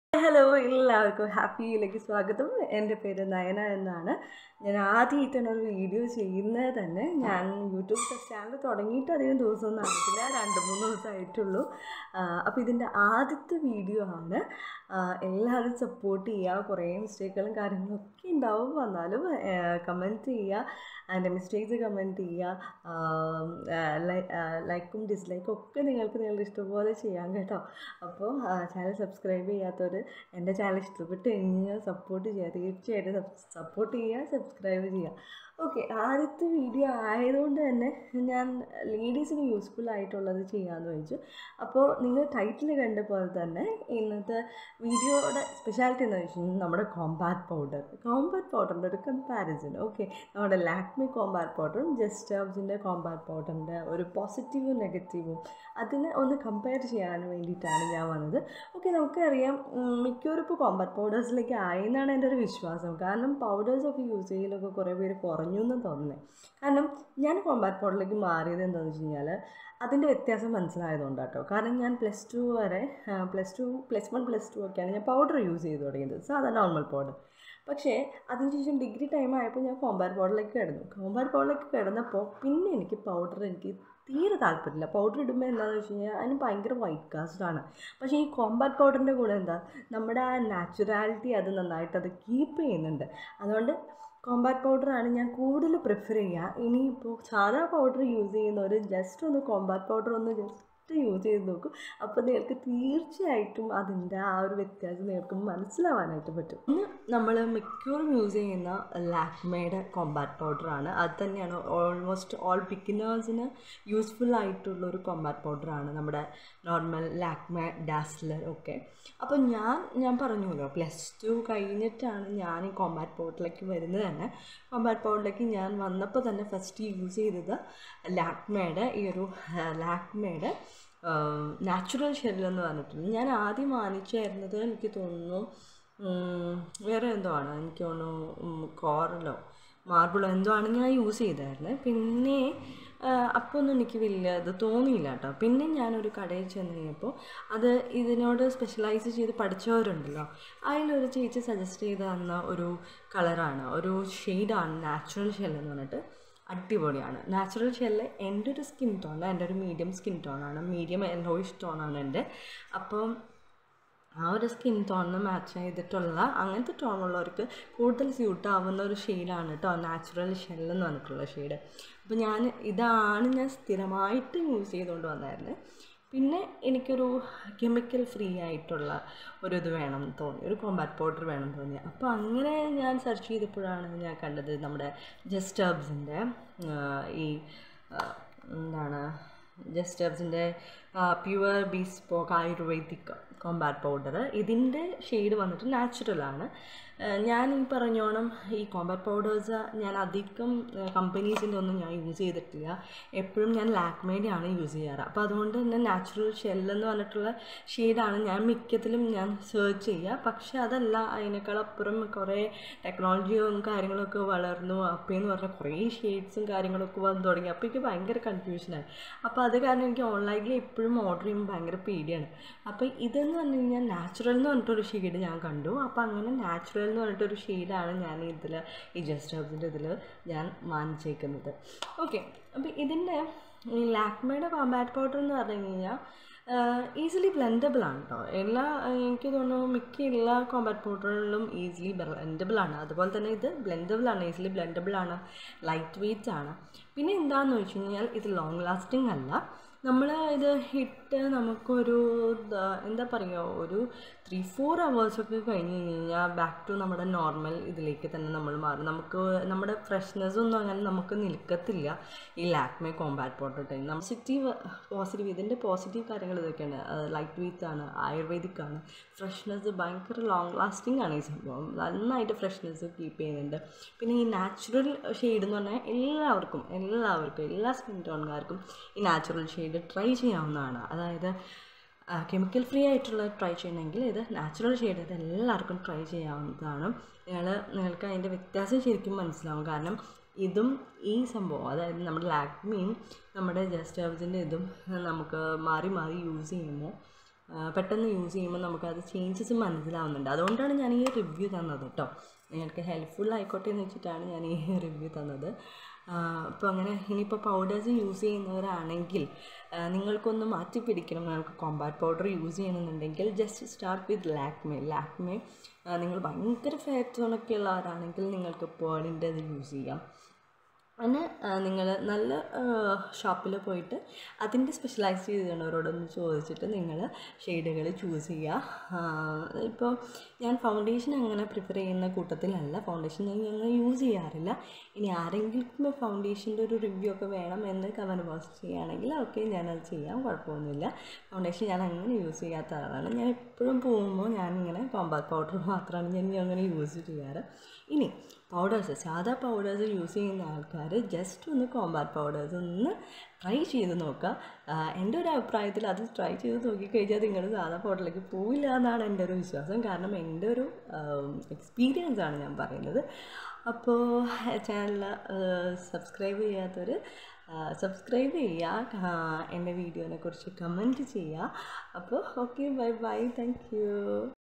hello എല്ലാവർക്കും ഹാപ്പിയിലേക്ക് സ്വാഗതം എൻ്റെ പേര് നയന എന്നാണ് ഞാൻ ആദ്യമായിട്ടാണ് ഒരു വീഡിയോ ചെയ്യുന്നത് തന്നെ ഞാൻ യൂട്യൂബ് ചാനൽ തുടങ്ങിയിട്ട് അധികം ദിവസമൊന്നും ആയിട്ടില്ല രണ്ട് മൂന്ന് ദിവസമായിട്ടുള്ളൂ അപ്പോൾ ഇതിൻ്റെ ആദ്യത്തെ വീഡിയോ ആണ് ആ, എല്ലാവരും സപ്പോർട്ട് ചെയ്യുക കുറേ മിസ്റ്റേക്കുകളും കാര്യങ്ങളും ഒക്കെ ഉണ്ടാവും വന്നാലും കമൻറ്റ് ചെയ്യുക അതിൻ്റെ മിസ്റ്റേക്സ് കമൻറ്റ് ചെയ്യുക ലൈക്കും ഡിസ്ലൈക്കും ഒക്കെ നിങ്ങൾക്ക് നിങ്ങളുടെ ഇഷ്ടംപോലെ ചെയ്യാം കേട്ടോ അപ്പോൾ ചാനൽ സബ്സ്ക്രൈബ് ചെയ്യാത്തവർ എൻ്റെ ചാനൽ ഇഷ്ടപ്പെട്ട് കഴിഞ്ഞാൽ സപ്പോർട്ട് ചെയ്യുക തീർച്ചയായിട്ടും സപ്പോർട്ട് ചെയ്യുക സബ്സ്ക്രൈബ് ചെയ്യുക ഓക്കെ ആദ്യത്തെ വീഡിയോ ആയതുകൊണ്ട് തന്നെ ഞാൻ ലേഡീസിന് യൂസ്ഫുൾ ആയിട്ടുള്ളത് ചെയ്യാമെന്ന് വെച്ചു അപ്പോൾ നിങ്ങൾ ടൈറ്റിൽ കണ്ട പോലെ തന്നെ ഇന്നത്തെ വീഡിയോയുടെ സ്പെഷ്യാലിറ്റി എന്ന് വെച്ച് കഴിഞ്ഞാൽ നമ്മുടെ കോമ്പാക്ട് പൗഡർ കോമ്പാക്ട് പൗഡറിൻ്റെ ഒരു കമ്പാരിസൺ ഓക്കെ നമ്മുടെ ലാക്മി കോമ്പാക്ട് പൗഡറും ജസ്റ്റ് ഹബ്സിൻ്റെ കോമ്പാക്ട് പൗഡറിൻ്റെ ഒരു പോസിറ്റീവും നെഗറ്റീവും അതിനെ ഒന്ന് കമ്പയർ ചെയ്യാൻ വേണ്ടിയിട്ടാണ് ഞാൻ വന്നത് ഓക്കെ നമുക്കറിയാം ഉം, മിക്കവരും ഇപ്പോൾ കോമ്പാക്ട് പൗഡേഴ്സിലേക്ക് ആയി എന്നാണ് എൻ്റെ ഒരു വിശ്വാസം കാരണം പൗഡേഴ്സൊക്കെ യൂസ് ചെയ്യലൊക്കെ കുറേ പേര് കുറഞ്ഞു എന്ന് തോന്നുന്നത് കാരണം ഞാൻ കോമ്പാക്ട് പൗഡറിലേക്ക് മാറിയത് എന്താണെന്ന് വെച്ച് കഴിഞ്ഞാൽ അതിൻ്റെ വ്യത്യാസം മനസ്സിലായതുകൊണ്ട് കേട്ടോ കാരണം ഞാൻ പ്ലസ് ടു വരെ plus two plus one plus two ഒക്കെയാണ് ഞാൻ പൗഡർ യൂസ് ചെയ്ത് തുടങ്ങിയത് സാധാ നോർമൽ പൗഡർ പക്ഷേ അതിനുശേഷം ഡിഗ്രി ടൈം ആയപ്പോൾ ഞാൻ കോമ്പാക്ട് പൗഡറിലേക്ക് കിടന്നു കോമ്പാക്ട് പൗഡറിലേക്ക് കിടന്നപ്പോൾ പിന്നെ എനിക്ക് പൗഡർ എനിക്ക് തീരെ താല്പര്യമില്ല പൗഡർ ഇടുമ്പോൾ എന്താണെന്ന് വെച്ച് കഴിഞ്ഞാൽ അതിന് ഭയങ്കര വൈറ്റ് കാസ്റ്റ് ആണ് പക്ഷേ ഈ കോമ്പാക്ട് പൗഡറിൻ്റെ ഗുണം എന്താ നമ്മുടെ ആ നാച്ചുറാലിറ്റി അത് നന്നായിട്ട് അത് കീപ്പ് ചെയ്യുന്നുണ്ട് അതുകൊണ്ട് കോമ്പാക്ട് പൗഡറാണ് ഞാൻ കൂടുതൽ പ്രിഫർ ചെയ്യുക ഇനിയിപ്പോൾ സാധാ പൗഡർ യൂസ് ചെയ്യുന്നവർ ജസ്റ്റ് ഒന്ന് കോമ്പാക്ട് പൗഡർ ഒന്ന് ജസ്റ്റ് യൂസ് ചെയ്ത് നോക്കും അപ്പോൾ നിങ്ങൾക്ക് തീർച്ചയായിട്ടും അതിൻ്റെ ആ ഒരു വ്യത്യാസം നിങ്ങൾക്ക് മനസ്സിലാവാനായിട്ട് പറ്റും ഇന്ന് നമ്മൾ മിക്കവാറും യൂസ് ചെയ്യുന്ന ലാക്മേയുടെ കോമ്പാക്ട് പൗഡറാണ് അത് തന്നെയാണ് ഓൾമോസ്റ്റ് ഓൾ ബിഗിനേഴ്സിന് യൂസ്ഫുൾ ആയിട്ടുള്ള ഒരു കോമ്പാക്ട് പൗഡറാണ് നമ്മുടെ നോർമൽ ലാക്മേ ഡാസ്ലർ ഒക്കെ അപ്പോൾ ഞാൻ ഞാൻ പറഞ്ഞല്ലോ പ്ലസ് ടു കഴിഞ്ഞിട്ടാണ് ഞാൻ ഈ കോമ്പാക്ട് പൗഡറിലേക്ക് വരുന്നത് തന്നെ കോമ്പാക്ട് പൗഡറിലേക്ക് ഞാൻ വന്നപ്പോൾ തന്നെ ഫസ്റ്റ് യൂസ് ചെയ്തത് ലാക്മേയുടെ ഈ ഒരു ലാക്മേയുടെ നാച്ചുറൽ ഷെൽ എന്ന് പറഞ്ഞിട്ടുണ്ട് ഞാൻ ആദ്യം വാങ്ങിച്ചായിരുന്നത് എനിക്ക് തോന്നുന്നു ഉം, വേറെ എന്തോ ആണ് എനിക്ക് തോന്നുന്നു കോറലോ മാർബിളോ എന്തോ ആണ് ഞാൻ യൂസ് ചെയ്തായിരുന്നത് പിന്നെ അപ്പോൾ ഒന്നും എനിക്ക് വലിയ ഇത് തോന്നിയില്ല കേട്ടോ പിന്നെ ഞാനൊരു കടയിൽ ചെന്ന് കഴിഞ്ഞപ്പോൾ അത് ഇതിനോട് സ്പെഷ്യലൈസ് ചെയ്ത് പഠിച്ചവരുണ്ടല്ലോ അതിലൊരു ചേച്ചി സജസ്റ്റ് ചെയ്ത് തന്ന ഒരു കളറാണ് ഒരു ഷെയ്ഡാണ് നാച്ചുറൽ ഷെൽ എന്ന് പറഞ്ഞിട്ട് അടിപൊളിയാണ് നാച്ചുറൽ ഷെല്ല് എൻ്റെ ഒരു സ്കിൻ ടോൺ എൻ്റെ ഒരു മീഡിയം സ്കിൻ ടോണാണ് മീഡിയം യെല്ലോയിഷ് ടോണാണ് എൻ്റെ അപ്പം ആ ഒരു സ്കിൻ ടോണിന് മാച്ച് ചെയ്തിട്ടുള്ള അങ്ങനത്തെ ടോണുള്ളവർക്ക് കൂടുതൽ സ്യൂട്ട് ആവുന്ന ഒരു ഷെയ്ഡാണ് കേട്ടോ നാച്ചുറൽ ഷെൽ എന്ന് പറഞ്ഞിട്ടുള്ള ഷെയ്ഡ് അപ്പോൾ ഞാൻ ഇതാണ് ഞാൻ സ്ഥിരമായിട്ട് യൂസ് ചെയ്തുകൊണ്ട് വന്നായിരുന്നത് പിന്നെ എനിക്കൊരു കെമിക്കൽ ഫ്രീ ആയിട്ടുള്ള ഒരു ഇത് വേണം എന്ന് തോന്നി ഒരു കോമ്പാക്ട് പൗഡർ വേണം എന്ന് തോന്നി അപ്പോൾ അങ്ങനെ ഞാൻ സെർച്ച് ചെയ്തപ്പോഴാണ് ഞാൻ കണ്ടത് നമ്മുടെ ജസ്റ്റ് ഹബ്സിൻ്റെ ഈ ആ, എന്താണ് ജസ്റ്റ് ഹബ്സിൻ്റെ pure bespoke ayurvedic compact powder ഇതിൻ്റെ ഷെയ്ഡ് വന്നിട്ട് നാച്ചുറലാണ് ഞാൻ ഈ പറഞ്ഞോണം ഈ കോമ്പാക്ട് പൗഡേഴ്സ് ഞാൻ അധികം കമ്പനീസിൻ്റെ ഒന്നും ഞാൻ യൂസ് ചെയ്തിട്ടില്ല എപ്പോഴും ഞാൻ ലാക്മേഡിയാണ് യൂസ് ചെയ്യാറ് അപ്പോൾ അതുകൊണ്ട് തന്നെ നാച്ചുറൽ ഷെല്ലെന്ന് പറഞ്ഞിട്ടുള്ള ഷെയ്ഡാണ് ഞാൻ മിക്കത്തിലും ഞാൻ സെർച്ച് ചെയ്യുക പക്ഷെ അതല്ല അതിനേക്കാളപ്പുറം കുറേ ടെക്നോളജിയും കാര്യങ്ങളൊക്കെ വളർന്നു അപ്പേന്ന് പറഞ്ഞാൽ കുറേ ഷെയ്ഡ്സും കാര്യങ്ങളൊക്കെ വന്നു തുടങ്ങി അപ്പോൾ എനിക്ക് ഭയങ്കര കൺഫ്യൂഷനായി അപ്പോൾ അത് കാരണം എനിക്ക് ഓൺലൈനിൽ എപ്പോഴും ഓർഡർ ചെയ്യുമ്പോൾ ഭയങ്കര പേടിയാണ് അപ്പോൾ ഇതെന്ന് പറഞ്ഞു കഴിഞ്ഞാൽ നാച്ചുറൽ എന്ന് പറഞ്ഞിട്ടൊരു ഷെയ്ഡ് ഞാൻ കണ്ടു അപ്പോൾ അങ്ങനെ നാച്ചുറൽ എന്ന് പറഞ്ഞിട്ടൊരു ഷെയ്ഡാണ് ഞാൻ ഇതിൽ ഈ ജസ്റ്റ് ഹബ്സിൻ്റെ ഇതിൽ ഞാൻ വാങ്ങിച്ചേക്കുന്നത് ഓക്കെ അപ്പോൾ ഇതിൻ്റെ ഈ ലാക്മയുടെ കോമ്പാക്ട് പൗഡർ എന്ന് പറഞ്ഞു കഴിഞ്ഞാൽ ഈസിലി ബ്ലെൻഡബിൾ ആണ് കേട്ടോ എല്ലാ എനിക്ക് തോന്നുന്നു മിക്ക എല്ലാ കോമ്പാക്ട് പൗഡറുകളിലും ഈസിലി ബ്ലെൻഡബിൾ ആണ് അതുപോലെ തന്നെ ഇത് ബ്ലെൻഡബിൾ ആണ് ഈസിലി ബ്ലെൻഡബിൾ ആണ് ലൈറ്റ് വെയ്റ്റ് ആണ് പിന്നെ എന്താണെന്ന് വെച്ച് കഴിഞ്ഞാൽ ഇത് ലോങ് ലാസ്റ്റിംഗ് അല്ല നമ്മൾ ഇത് ഇട്ട് നമുക്കൊരു ദ- എന്താ പറയുക ഒരു ത്രീ ഫോർ അവേഴ്സൊക്കെ കഴിഞ്ഞ് കഴിഞ്ഞാൽ ബാക്ക് ടു നമ്മുടെ നോർമൽ ഇതിലേക്ക് തന്നെ നമ്മൾ മാറും നമുക്ക് നമ്മുടെ ഫ്രഷ്നെസ് ഒന്നും അങ്ങനെ നമുക്ക് നിൽക്കത്തില്ല ഈ Lakme compact powder time positive positive ഇതിൻ്റെ പോസിറ്റീവ് കാര്യങ്ങൾ ഇതൊക്കെയാണ് ലൈറ്റ് വെയ്റ്റ് ആണ് ആയുർവേദിക് ആണ് ഫ്രഷ്നെസ് ഭയങ്കര ലോങ് ലാസ്റ്റിംഗ് ആണ് ഈ സംഭവം നന്നായിട്ട് ഫ്രഷ്നെസ് കീപ്പ് ചെയ്യുന്നുണ്ട് പിന്നെ ഈ നാച്ചുറൽ ഷെയ്ഡ് എന്ന് പറഞ്ഞാൽ എല്ലാവർക്കും എല്ലാവർക്കും എല്ലാ സ്കിൻ ടോണുകാർക്കും ഈ നാച്ചുറൽ ഷെയ്ഡ് ട്രൈ ചെയ്യാവുന്നതാണ് അതായത് കെമിക്കൽ ഫ്രീ ആയിട്ടുള്ള ട്രൈ ചെയ്യണമെങ്കിൽ ഇത് നാച്ചുറൽ ഷെയ്ഡ് ഇത് എല്ലാവർക്കും ട്രൈ ചെയ്യാവുന്നതാണ് നിങ്ങൾ നിങ്ങൾക്ക് അതിൻ്റെ വ്യത്യാസം ശരിക്കും മനസ്സിലാവും കാരണം ഇതും ഈ സംഭവം അതായത് നമ്മുടെ ലാക്മിയും നമ്മുടെ ജസ്റ്റ് ഹബ്സിൻ്റെ ഇതും നമുക്ക് മാറി മാറി യൂസ് ചെയ്യുമ്പോൾ പെട്ടെന്ന് യൂസ് ചെയ്യുമ്പോൾ നമുക്കത് ചേഞ്ചസ് മനസ്സിലാവുന്നുണ്ട് അതുകൊണ്ടാണ് ഞാൻ ഈ റിവ്യൂ തന്നത് കേട്ടോ നിങ്ങൾക്ക് ഹെൽപ്ഫുൾ ആയിക്കോട്ടെ എന്ന് വെച്ചിട്ടാണ് ഞാൻ ഈ റിവ്യൂ തന്നത് അപ്പോൾ അങ്ങനെ ഇനിയിപ്പോൾ പൗഡേഴ്സ് യൂസ് ചെയ്യുന്നവരാണെങ്കിൽ നിങ്ങൾക്കൊന്ന് മാറ്റി പിടിക്കണം നിങ്ങൾക്ക് കോമ്പാക്ട് പൗഡർ യൂസ് ചെയ്യണമെന്നുണ്ടെങ്കിൽ just start with Lakme Lakme നിങ്ങൾ ഭയങ്കര ഫാറ്റ് സോണൊക്കെ ഉള്ളവരാണെങ്കിൽ നിങ്ങൾക്ക് പേളിൻ്റെ ഇത് യൂസ് ചെയ്യാം അങ്ങനെ നിങ്ങൾ നല്ല ഷോപ്പിൽ പോയിട്ട് അതിൻ്റെ സ്പെഷ്യലൈസ് ചെയ്തവരോടൊന്ന് ചോദിച്ചിട്ട് നിങ്ങൾ ഷെയ്ഡുകൾ ചൂസ് ചെയ്യുക ഇപ്പോൾ ഞാൻ ഫൗണ്ടേഷൻ അങ്ങനെ പ്രിഫർ ചെയ്യുന്ന കൂട്ടത്തിലല്ല ഫൗണ്ടേഷൻ ഞാൻ അങ്ങനെ യൂസ് ചെയ്യാറില്ല ഇനി ആരെങ്കിലും ഫൗണ്ടേഷൻ്റെ ഒരു റിവ്യൂ ഒക്കെ വേണം എന്ന് കമൻറ്റ് ബോക്സ് ചെയ്യുകയാണെങ്കിൽ ഓക്കെ ഞാനത് ചെയ്യാം കുഴപ്പമൊന്നുമില്ല ഫൗണ്ടേഷൻ ഞാൻ അങ്ങനെ യൂസ് ചെയ്യാത്ത ആളാണ് ഞാൻ എപ്പോഴും പോകുമ്പോൾ ഞാനിങ്ങനെ കോമ്പാക്ട് പൗഡർ മാത്രമാണ് ഞാൻ അങ്ങനെ യൂസ് ചെയ്യാറ് ഇനി പൗഡേഴ്സ് സാധാ പൗഡേഴ്സ് യൂസ് ചെയ്യുന്ന ആൾക്കാർ ജസ്റ്റ് ഒന്ന് കോമ്പാക്ട് പൗഡേഴ്സ് ഒന്ന് ട്രൈ ചെയ്ത് നോക്കുക എൻ്റെ ഒരു അഭിപ്രായത്തിൽ അത് ട്രൈ ചെയ്ത് നോക്കിക്കഴിഞ്ഞാൽ നിങ്ങൾ സാധാ പൗഡറിലേക്ക് പോവില്ല എന്നാണ് എൻ്റെ ഒരു വിശ്വാസം കാരണം എൻ്റെ ഒരു എക്സ്പീരിയൻസ് ആണ് ഞാൻ പറയുന്നത് അപ്പോൾ ചാനൽ സബ്സ്ക്രൈബ് ചെയ്യാത്തവർ സബ്സ്ക്രൈബ് ചെയ്യുക എൻ്റെ വീഡിയോനെ കുറിച്ച് കമൻറ്റ് ചെയ്യുക അപ്പോൾ okay bye bye thank U